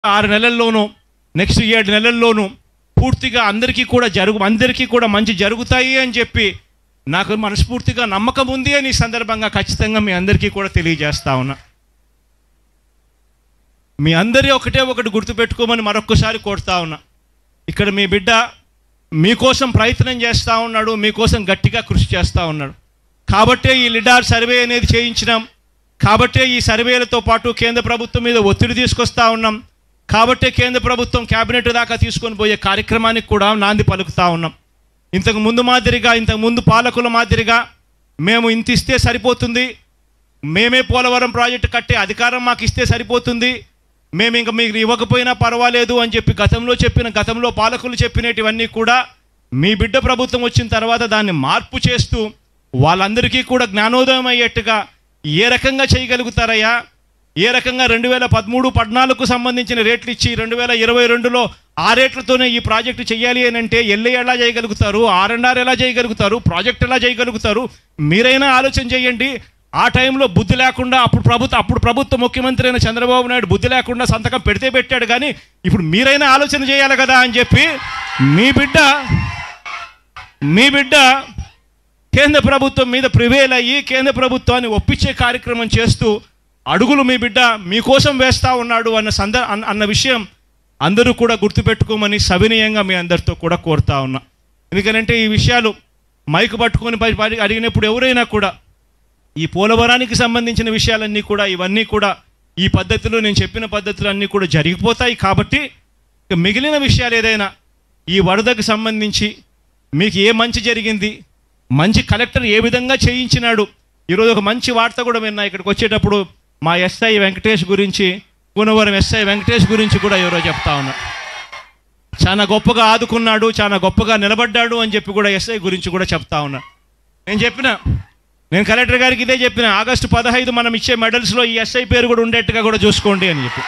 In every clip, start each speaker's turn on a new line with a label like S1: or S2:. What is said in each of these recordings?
S1: ఆరు నెలల్లోనూ నెక్స్ట్ ఏడు నెలల్లోనూ పూర్తిగా అందరికీ కూడా జరుగు అందరికీ కూడా మంచి జరుగుతాయి అని చెప్పి నాకు మనస్ఫూర్తిగా నమ్మకం ఉంది అని ఈ సందర్భంగా ఖచ్చితంగా మీ అందరికీ కూడా తెలియజేస్తా ఉన్నా మీ అందరి ఒకటే ఒకటి గుర్తుపెట్టుకోమని మరొక్కసారి కోరుతా ఉన్నా ఇక్కడ మీ బిడ్డ మీకోసం ప్రయత్నం చేస్తూ ఉన్నాడు మీకోసం గట్టిగా కృషి చేస్తూ ఉన్నాడు కాబట్టే ఈ లిడార్ సర్వే అనేది చేయించినాం కాబట్టే ఈ సర్వేలతో పాటు కేంద్ర ప్రభుత్వం మీద ఒత్తిడి తీసుకొస్తా ఉన్నాం కాబట్టే కేంద్ర ప్రభుత్వం కేబినెట్ దాకా తీసుకొని పోయే కార్యక్రమానికి కూడా నాంది పలుకుతా ఉన్నాం ఇంతకు ముందు మాదిరిగా ఇంతకు ముందు పాలకుల మాదిరిగా మేము ఇంత ఇస్తే సరిపోతుంది మేమే పోలవరం ప్రాజెక్టు కట్టే అధికారం మాకు ఇస్తే సరిపోతుంది మేము ఇంకా మీకు ఇవ్వకపోయినా పర్వాలేదు అని చెప్పి గతంలో చెప్పిన గతంలో పాలకులు చెప్పినటివన్నీ కూడా మీ బిడ్డ ప్రభుత్వం వచ్చిన తర్వాత దాన్ని మార్పు చేస్తూ వాళ్ళందరికీ కూడా జ్ఞానోదయం అయ్యేట్టుగా ఏ రకంగా చేయగలుగుతారయ్యా ఏ రకంగా రెండు వేల పదమూడు పద్నాలుగుకు సంబంధించిన రేట్లు ఇచ్చి రెండు వేల ఇరవై రెండులో ఆ రేట్లతోనే ఈ ప్రాజెక్టు చేయాలి అని అంటే ఎల్ఏ ఎలా చేయగలుగుతారు ఆర్ అండ్ ఆర్ ఎలా చేయగలుగుతారు ప్రాజెక్ట్ ఎలా చేయగలుగుతారు మీరైనా ఆలోచన చేయండి ఆ టైంలో బుద్ధి లేకుండా అప్పుడు ప్రభుత్వం అప్పుడు ప్రభుత్వ ముఖ్యమంత్రి అయిన చంద్రబాబు నాయుడు బుద్ధి లేకుండా సంతకం పెడితే పెట్టాడు కానీ ఇప్పుడు మీరైనా ఆలోచన చేయాలి కదా అని చెప్పి మీ బిడ్డ మీ బిడ్డ కేంద్ర ప్రభుత్వం మీద ప్రివేల్ అయ్యి కేంద్ర ప్రభుత్వాన్ని ఒప్పించే కార్యక్రమం చేస్తూ అడుగులు మీ బిడ్డ మీకోసం వేస్తా ఉన్నాడు అన్న సంద అన్న- అన్న విషయం అందరూ కూడా గుర్తుపెట్టుకోమని సవినయంగా మీ అందరితో కూడా కోరుతా ఉన్నా ఎందుకంటే ఈ విషయాలు మైకు పట్టుకొని పై- పై- అడిగినప్పుడు ఎవరైనా కూడా ఈ పోలవరానికి సంబంధించిన విషయాలన్నీ కూడా ఇవన్నీ కూడా ఈ పద్ధతిలో నేను చెప్పిన పద్ధతులు అన్నీ కూడా జరిగిపోతాయి కాబట్టి ఇక మిగిలిన విషయాలు ఏదైనా ఈ వరదకు సంబంధించి మీకు ఏ మంచి జరిగింది మంచి కలెక్టర్ ఏ విధంగా చేయించినాడు ఈరోజు ఒక మంచి వార్త కూడా విన్నా ఇక్కడికి వచ్చేటప్పుడు మా ఎస్ఐ వెంకటేష్ గురించి కూనవరం ఎస్ఐ వెంకటేష్ గురించి కూడా ఎవరో చెప్తా ఉన్నారు చాలా గొప్పగా ఆదుకున్నాడు చాలా గొప్పగా నిలబడ్డాడు అని చెప్పి కూడా ఎస్ఐ గురించి కూడా చెప్తా ఉన్నా నేను చెప్పిన నేను కలెక్టర్ గారికి ఇదే చెప్పిన ఆగస్టు పదహైదు మనం ఇచ్చే మెడల్స్లో ఈ ఎస్ఐ పేరు కూడా ఉండేట్టుగా కూడా చూసుకోండి అని చెప్పి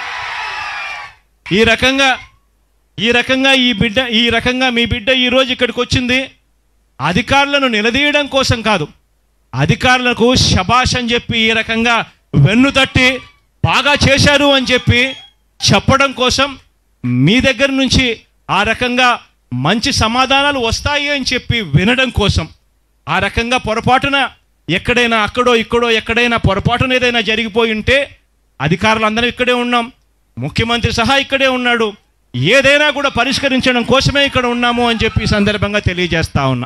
S1: ఈ రకంగా ఈ రకంగా ఈ బిడ్డ ఈ రకంగా మీ బిడ్డ ఈరోజు ఇక్కడికి వచ్చింది అధికారులను నిలదీయడం కోసం కాదు అధికారులకు శబాష్ అని చెప్పి ఈ రకంగా వెన్ను తట్టి బాగా చేశారు అని చెప్పి చెప్పడం కోసం మీ దగ్గర నుంచి ఆ రకంగా మంచి సమాధానాలు వస్తాయి అని చెప్పి వినడం కోసం ఆ రకంగా పొరపాటున ఎక్కడైనా అక్కడో ఇక్కడో ఎక్కడైనా పొరపాటున ఏదైనా జరిగిపోయి ఉంటే అధికారులు అందరం ఇక్కడే ఉన్నాం ముఖ్యమంత్రి సహా ఇక్కడే ఉన్నాడు ఏదైనా కూడా పరిష్కరించడం కోసమే ఇక్కడ ఉన్నాము అని చెప్పి ఈ సందర్భంగా తెలియజేస్తా ఉన్నా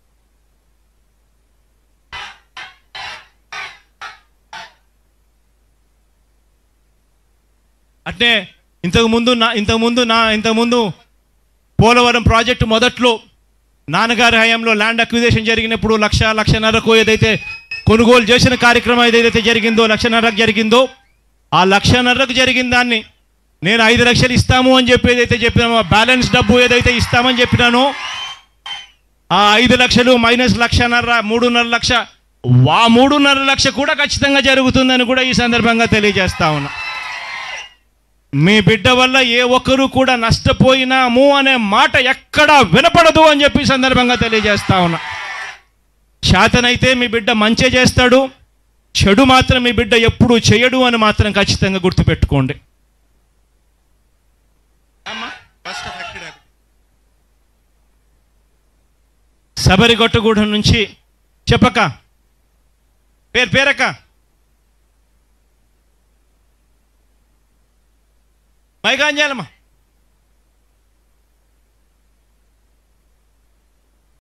S1: అంటే ఇంతకు ముందు నా ఇంతకు ముందు నా ఇంతకు ముందు పోలవరం ప్రాజెక్టు మొదట్లో నాన్నగారి హయాంలో ల్యాండ్ అక్విజిషన్ జరిగినప్పుడు లక్ష లక్షన్నరకు ఏదైతే కొనుగోలు చేసిన కార్యక్రమం ఏదైతే జరిగిందో లక్షన్నరకు జరిగిందో ఆ లక్షన్నరకు జరిగిన దాన్ని నేను ఐదు లక్షలు ఇస్తాము అని చెప్పి ఏదైతే చెప్పినామో బ్యాలెన్స్ డబ్బు ఏదైతే ఇస్తామని చెప్పినానో ఆ ఐదు లక్షలు మైనస్ లక్షన్నర మూడున్నర లక్ష వా మూడున్నర లక్ష కూడా ఖచ్చితంగా జరుగుతుందని కూడా ఈ సందర్భంగా తెలియజేస్తా ఉన్నా మీ బిడ్డ వల్ల ఏ ఒక్కరూ కూడా నష్టపోయినాము అనే మాట ఎక్కడా వినపడదు అని చెప్పి ఈ సందర్భంగా తెలియజేస్తా ఉన్నా శాతనైతే మీ బిడ్డ మంచే చేస్తాడు చెడు మాత్రం మీ బిడ్డ ఎప్పుడూ చేయడు అని మాత్రం ఖచ్చితంగా గుర్తుపెట్టుకోండి శబరిగొట్టగూడెం నుంచి చెప్పక పేరు పేరక్క మైకాంజాలమ్మా